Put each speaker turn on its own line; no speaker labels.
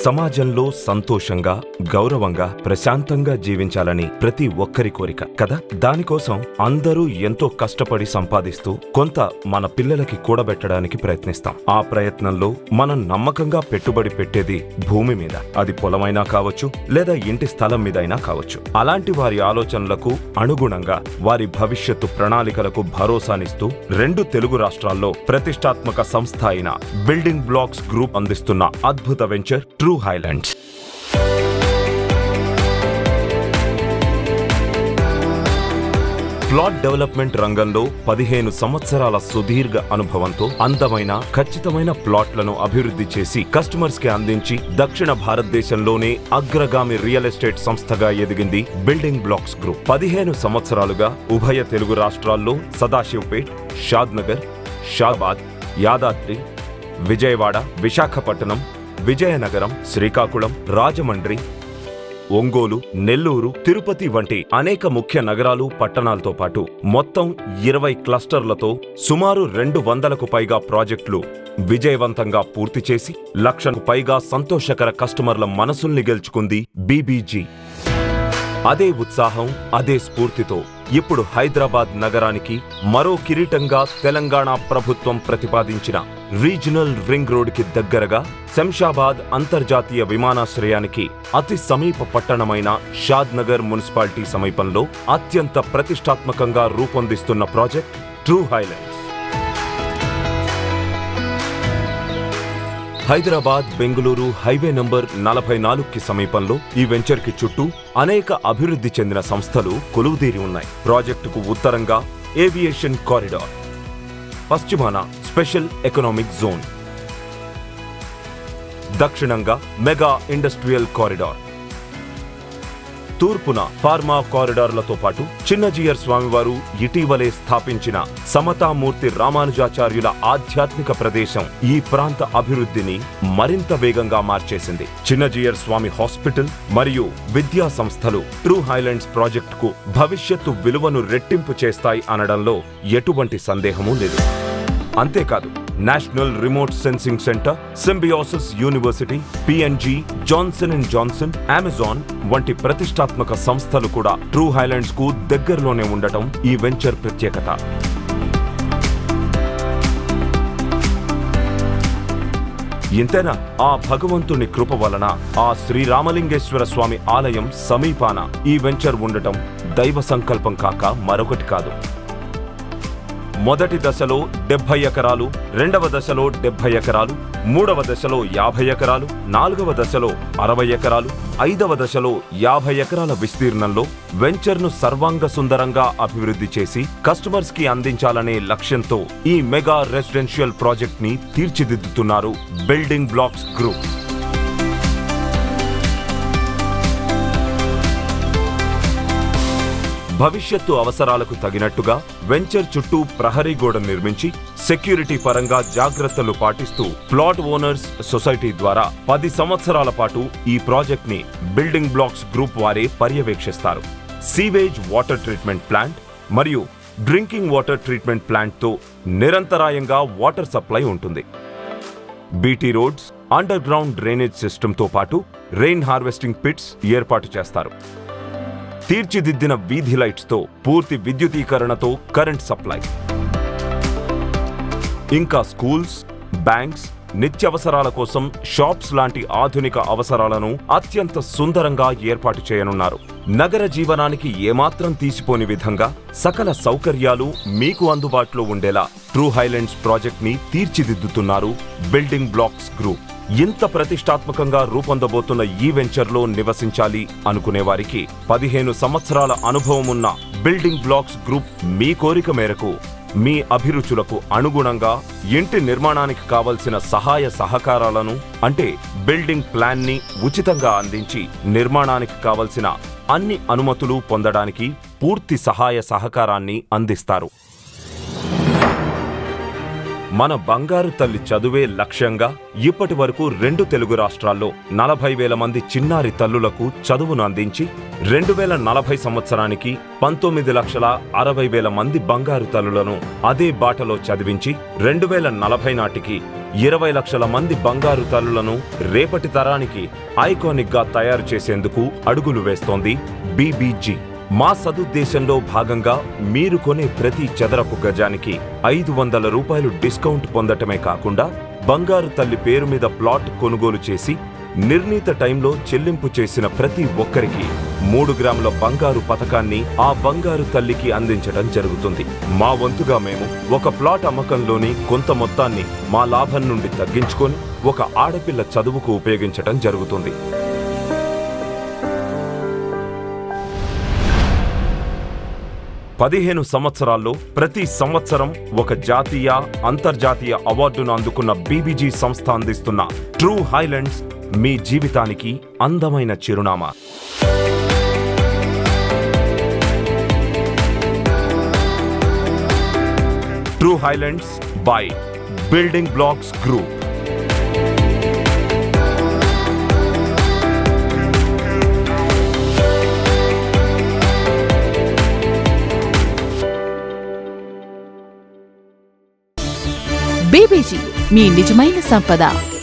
సమాజంలో సంతోషంగా గౌరవంగా ప్రశాంతంగా జీవించాలని ప్రతి ఒక్కరి కోరిక కదా దానికోసం అందరూ ఎంతో కష్టపడి సంపాదిస్తూ కొంత మన పిల్లలకి కూడబెట్టడానికి ప్రయత్నిస్తాం ఆ ప్రయత్నంలో మనం నమ్మకంగా పెట్టుబడి పెట్టేది భూమి మీద అది పొలమైనా కావచ్చు లేదా ఇంటి స్థలం మీద అయినా కావచ్చు అలాంటి వారి ఆలోచనలకు అనుగుణంగా వారి భవిష్యత్తు ప్రణాళికలకు భరోసానిస్తూ రెండు తెలుగు రాష్ట్రాల్లో ప్రతిష్టాత్మక సంస్థ అయిన బిల్డింగ్ బ్లాక్స్ గ్రూప్ అందిస్తున్న అద్భుత venture true highlands plot development రంగంలో పదిహేను సంవత్సరాల సుదీర్ఘ అనుభవంతో అందమైన ఖచ్చితమైన ప్లాట్లను అభివృద్ధి చేసి కస్టమర్స్ కి అందించి దక్షిణ భారతదేశంలోనే అగ్రగామి రియల్ ఎస్టేట్ సంస్థగా ఎదిగింది బిల్డింగ్ బ్లాక్స్ గ్రూప్ పదిహేను సంవత్సరాలుగా ఉభయ తెలుగు రాష్ట్రాల్లో సదాశివపేట్ షాద్నగర్ షాబాద్ యాదాద్రి విజయవాడ విశాఖపట్నం విజయనగరం శ్రీకాకుళం రాజమండ్రి ఒంగోలు నెల్లూరు తిరుపతి వంటి అనేక ముఖ్య నగరాలు పట్టణాలతో పాటు మొత్తం ఇరవై క్లస్టర్లతో సుమారు రెండు వందలకు పైగా ప్రాజెక్టులు విజయవంతంగా పూర్తి చేసి లక్షకు పైగా సంతోషకర కస్టమర్ల మనసుల్ని గెలుచుకుంది బీబీజీ అదే ఉత్సాహం అదే స్ఫూర్తితో ఇప్పుడు హైదరాబాద్ నగరానికి మరో కిరీటంగా తెలంగాణ ప్రభుత్వం ప్రతిపాదించిన రీజనల్ రింగ్ రోడ్డుకి దగ్గరగా శంషాబాద్ అంతర్జాతీయ విమానాశ్రయానికి అతి సమీప పట్టణమైన షాద్నగర్ మున్సిపాలిటీ సమీపంలో అత్యంత ప్రతిష్టాత్మకంగా రూపొందిస్తున్న project true highlands Hyderabad Bengaluru highway number నలభై నాలుగుకి సమీపంలో ఈ వెంచర్ కి చుట్టూ అనేక అభివృద్ధి చెందిన సంస్థలు కొలువుదీరి ఉన్నాయి ప్రాజెక్టుకు ఉత్తరంగా ఏవియేషన్ కారిడార్ పశ్చిమాన స్పెషల్ ఎకనామిక్ జోన్ దక్షిణంగా మెగా ఇండస్ట్రియల్ కారిడార్ తూర్పున ఫార్మా కారిడార్లతో పాటు చిన్నజీయర్ స్వామివారు ఇటీవలే స్థాపించిన సమతామూర్తి రామానుజాచార్యుల ఆధ్యాత్మిక ప్రదేశం ఈ ప్రాంత అభివృద్ధిని మరింత వేగంగా మార్చేసింది చిన్నజీయర్ స్వామి హాస్పిటల్ మరియు విద్యా సంస్థలు ట్రూ హైలాండ్స్ ప్రాజెక్టుకు భవిష్యత్తు విలువను రెట్టింపు చేస్తాయి అనడంలో ఎటువంటి సందేహమూ లేదు అంతేకాదు national remote sensing centre symbiosis university PNG Johnson and Johnson Amazon వంటి ప్రతిష్టాత్మక సంస్థలు కూడా ట్రూ హైలాండ్స్ కు దగ్గరలోనే ఉండటం ఈ వెంచర్ ప్రత్యేకత ఇంతేనా ఆ భగవంతుని కృప వలన ఆ శ్రీరామలింగేశ్వర స్వామి ఆలయం సమీపాన ఈ వెంచర్ ఉండటం దైవ సంకల్పం కాక మరొకటి కాదు మొదటి దశలో డెబ్బై ఎకరాలు రెండవ దశలో డెబ్బై ఎకరాలు మూడవ దశలో యాభై ఎకరాలు నాలుగవ దశలో అరవై ఎకరాలు ఐదవ దశలో యాభై ఎకరాల విస్తీర్ణంలో వెంచర్ను సర్వాంగ సుందరంగా అభివృద్ధి చేసి కస్టమర్స్ కి అందించాలనే లక్ష్యంతో ఈ మెగా రెసిడెన్షియల్ ప్రాజెక్ట్ ని తీర్చిదిద్దుతున్నారు బిల్డింగ్ బ్లాక్స్ గ్రూప్ భవిష్యత్తు అవసరాలకు తగినట్టుగా వెంచర్ చుట్టూ ప్రహరీ గోడ నిర్మించి సెక్యూరిటీ పరంగా జాగ్రత్తలు పాటిస్తూ ప్లాట్ ఓనర్స్ సొసైటీ ద్వారా పది సంవత్సరాల పాటు ఈ ప్రాజెక్ట్ ని బిల్డింగ్ బ్లాక్స్ గ్రూప్ వారే పర్యవేక్షిస్తారు సీవేజ్ వాటర్ ట్రీట్మెంట్ ప్లాంట్ మరియు డ్రింకింగ్ వాటర్ ట్రీట్మెంట్ ప్లాంట్తో నిరంతరాయంగా వాటర్ సప్లై ఉంటుంది BT roads underground drainage సిస్టంతో పాటు రెయిన్ హార్వెస్టింగ్ పిట్స్ ఏర్పాటు చేస్తారు తీర్చిదిద్దిన వీధి లైట్స్తో పూర్తి విద్యుదీకరణతో కరెంట్ సప్లై ఇంకా స్కూల్స్ బ్యాంక్స్ నిత్యవసరాల కోసం షాప్స్ లాంటి ఆధునిక అవసరాలను అత్యంత సుందరంగా ఏర్పాటు చేయనున్నారు నగర జీవనానికి ఏమాత్రం తీసిపోని విధంగా సకల సౌకర్యాలు మీకు అందుబాటులో ఉండేలా ట్రూ హైలాండ్స్ ప్రాజెక్ట్ ని తీర్చిదిద్దుతున్నారు బిల్డింగ్ బ్లాక్స్ గ్రూప్ ఇంత ప్రతిష్టాత్మకంగా రూపొందబోతున్న ఈ వెంచర్లో నివసించాలి అనుకునే వారికి పదిహేను సంవత్సరాల అనుభవం ఉన్న బిల్డింగ్ బ్లాక్స్ గ్రూప్ మీ కోరిక మేరకు మీ అభిరుచులకు అనుగుణంగా ఇంటి నిర్మాణానికి కావలసిన సహాయ సహకారాలను అంటే బిల్డింగ్ ప్లాన్ ని ఉచితంగా అందించి నిర్మాణానికి కావలసిన అన్ని అనుమతులు పొందడానికి పూర్తి సహాయ సహకారాన్ని అందిస్తారు మన బంగారు తల్లి చదువే లక్ష్యంగా ఇప్పటి వరకు రెండు తెలుగు రాష్ట్రాల్లో నలభై వేల మంది చిన్నారి తల్లులకు చదువును అందించి రెండు వేల నలభై సంవత్సరానికి పంతొమ్మిది లక్షల అరవై వేల మంది బంగారు తల్లులను అదే బాటలో చదివించి రెండు వేల నలభై నాటికి ఇరవై లక్షల మంది బంగారు తల్లులను రేపటి తరానికి ఐకానిక్ గా తయారు చేసేందుకు అడుగులు వేస్తోంది బీబీజీ మా సదుద్దేశంలో భాగంగా మీరు కొనే ప్రతి చదరపు గజానికి ఐదు వందల రూపాయలు డిస్కౌంట్ పొందటమే కాకుండా బంగారు తల్లి పేరు మీద ప్లాట్ కొనుగోలు చేసి నిర్ణీత టైంలో చెల్లింపు చేసిన ప్రతి ఒక్కరికి మూడు గ్రాముల బంగారు పథకాన్ని ఆ బంగారు తల్లికి అందించడం జరుగుతుంది మా వంతుగా మేము ఒక ప్లాట్ అమ్మకంలోని కొంత మొత్తాన్ని మా లాభం నుండి తగ్గించుకొని ఒక ఆడపిల్ల చదువుకు ఉపయోగించటం జరుగుతుంది పదిహేను సంవత్సరాల్లో ప్రతి సంవత్సరం ఒక జాతీయ అంతర్జాతీయ అవార్డును అందుకున్న బీబీజీ సంస్థ అందిస్తున్న ట్రూ హైలాండ్స్ మీ జీవితానికి అందమైన చిరునామా true highlands by building blocks group
BBG మీ నిజమైన సంపద